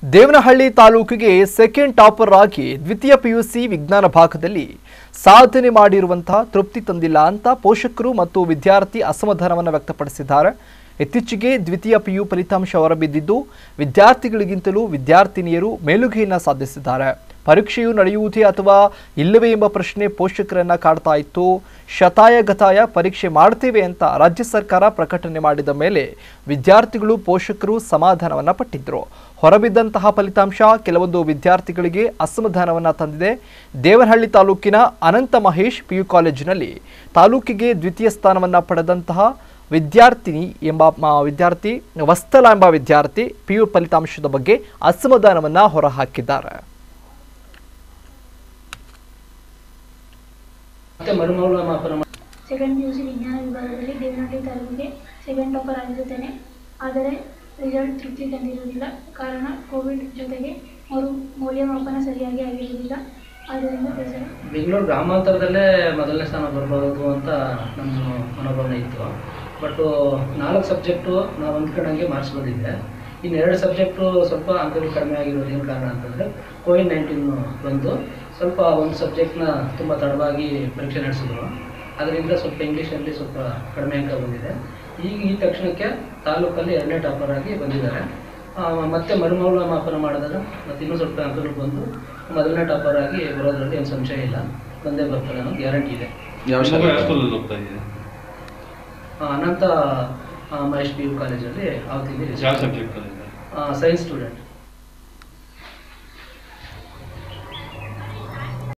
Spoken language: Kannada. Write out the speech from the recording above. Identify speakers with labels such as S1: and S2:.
S1: ದೇವನಹಳ್ಳಿ ತಾಲೂಕಿಗೆ ಸೆಕೆಂಡ್ ಟಾಪರ್ ಆಗಿ ದ್ವಿತೀಯ ಪಿಯುಸಿ ವಿಜ್ಞಾನ ಭಾಗದಲ್ಲಿ ಸಾಧನೆ ಮಾಡಿರುವಂತಹ ತೃಪ್ತಿ ತಂದಿಲ್ಲ ಅಂತ ಪೋಷಕರು ಮತ್ತು ವಿದ್ಯಾರ್ಥಿ ಅಸಮಾಧಾನವನ್ನು ವ್ಯಕ್ತಪಡಿಸಿದ್ದಾರೆ ಇತ್ತೀಚೆಗೆ ದ್ವಿತೀಯ ಪಿಯು ಫಲಿತಾಂಶ ಹೊರಬಿದ್ದಿದ್ದು ವಿದ್ಯಾರ್ಥಿಗಳಿಗಿಂತಲೂ ವಿದ್ಯಾರ್ಥಿನಿಯರು ಮೇಲುಗೆಯನ್ನು ಸಾಧಿಸಿದ್ದಾರೆ ಪರೀಕ್ಷೆಯು ನಡೆಯುವುದೇ ಅಥವಾ ಇಲ್ಲವೇ ಎಂಬ ಪ್ರಶ್ನೆ ಪೋಷಕರನ್ನ ಕಾಡ್ತಾ ಇತ್ತು ಶತಾಯ ಗತಾಯ ಪರೀಕ್ಷೆ ಮಾಡ್ತೇವೆ ಅಂತ ರಾಜ್ಯ ಸರ್ಕಾರ ಪ್ರಕಟಣೆ ಮಾಡಿದ ಮೇಲೆ ವಿದ್ಯಾರ್ಥಿಗಳು ಪೋಷಕರು ಸಮಾಧಾನವನ್ನ ಪಟ್ಟಿದ್ರು ಹೊರಬಿದ್ದಂತಹ ಫಲಿತಾಂಶ ಕೆಲವೊಂದು ವಿದ್ಯಾರ್ಥಿಗಳಿಗೆ ಅಸಮಾಧಾನವನ್ನ ತಂದಿದೆ ದೇವನಹಳ್ಳಿ ತಾಲೂಕಿನ ಅನಂತ ಮಹೇಶ್ ಪಿಯು ಕಾಲೇಜಿನಲ್ಲಿ ತಾಲೂಕಿಗೆ ದ್ವಿತೀಯ ಸ್ಥಾನವನ್ನ ಪಡೆದಂತಹ ವಿದ್ಯಾರ್ಥಿನಿ ಎಂಬ ಮ- ವಿದ್ಯಾರ್ಥಿ ವಸ್ತಲ ಎಂಬ ವಿದ್ಯಾರ್ಥಿ ಪಿಯು ಫಲಿತಾಂಶದ ಬಗ್ಗೆ ಅಸಮಾಧಾನವನ್ನ ಹೊರಹಾಕಿದ್ದಾರೆ
S2: ಮತ್ತೆ ಮರುಮೌಲ್ಯಮಾಪನ ಮಾಡಿ
S3: ಸೆಕೆಂಡ್ ಪಿ ಯು ಸಿ ವಿಜ್ಞಾನ ವಿಭಾಗದಲ್ಲಿ ದೇವನಹಳ್ಳಿ ತಾಲೂಕಿಗೆ ಸೆಕೆಂಡ್ ಟಾಪರ್ ಆಗಿರುತ್ತೇನೆ ಆದರೆ ರಿಸಲ್ಟ್ ತೃಪ್ತಿ ತಂದಿರುವುದಿಲ್ಲ ಕಾರಣ ಕೋವಿಡ್ ಜೊತೆಗೆ ಮರು ಮೌಲ್ಯಮಾಪನ ಸರಿಯಾಗಿ ಆಗಿರುವುದಿಲ್ಲ ಆದ್ದರಿಂದ ಬೇಸರ
S2: ಬೆಂಗಳೂರು ಗ್ರಾಮಾಂತರದಲ್ಲೇ ಮೊದಲನೇ ಸ್ಥಾನ ಬರ್ಬೋದು ಅಂತ ನಮ್ಮ ಮನೋಭಾವನೆ ಇತ್ತು ಬಟ್ ನಾಲ್ಕು ಸಬ್ಜೆಕ್ಟು ನಾವು ಅಂದ್ಕೊಂಡಂಗೆ ಮಾರ್ಕ್ಸ್ ಬಂದಿದೆ ಇನ್ನು ಎರಡು ಸಬ್ಜೆಕ್ಟು ಸ್ವಲ್ಪ ಅಂಕಗಳು ಕಡಿಮೆ ಆಗಿರೋದು ಏನು ಕಾರಣ ಅಂತಂದರೆ ಕೋವಿಡ್ ನೈನ್ಟೀನ್ ಬಂದು ಸ್ವಲ್ಪ ಒಂದು ಸಬ್ಜೆಕ್ಟ್ನ ತುಂಬ ತಡವಾಗಿ ಪರೀಕ್ಷೆ ನಡೆಸಿದ್ರು ಅದರಿಂದ ಸ್ವಲ್ಪ ಇಂಗ್ಲೀಷಲ್ಲಿ ಸ್ವಲ್ಪ ಕಡಿಮೆ ಅಂಕ ಬಂದಿದೆ ಈಗ ಈ ತಕ್ಷಣಕ್ಕೆ ತಾಲೂಕಲ್ಲಿ ಎರಡನೇ ಟಾಪರ್ ಆಗಿ ಬಂದಿದ್ದಾರೆ ಆ, ಮತ್ತೆ ಮರುಮೌಲ್ಯಮಾಪನ ಮಾಡಿದಾಗ ಮತ್ತೆ ಇನ್ನೂ ಸ್ವಲ್ಪ ಅಂಕಗಳು ಬಂದು ಮೊದಲನೇ ಟಾಪರ್ ಆಗಿ ಬರೋದ್ರಲ್ಲಿ ಏನು ಸಂಶಯ ಇಲ್ಲ ಬಂದೇ ಬರ್ತಾರೆ ಅನ್ನೋ ಗ್ಯಾರಂಟಿ ಇದೆ
S4: ಯಾವ
S5: ಮಗು
S4: ಶಾಲೆ
S5: ಯಾವ ಸ್ಕೂಲಲ್ಲಿ ಹೋಗ್ತಾ ಇದೆ
S2: ಆ, ಅನಂತ ಆ, ಮಹೇಶ್ ಪಿ ಯು ಕಾಲೇಜಲ್ಲಿ ಅವತ್ತಿಲ್ಲಿ
S5: ಯಾವ ಸಬ್ಜೆಕ್ಟ್ ಅಲ್ಲಿ
S2: ಸೈನ್ಸ್ ಸ್ಟೂಡೆಂಟ್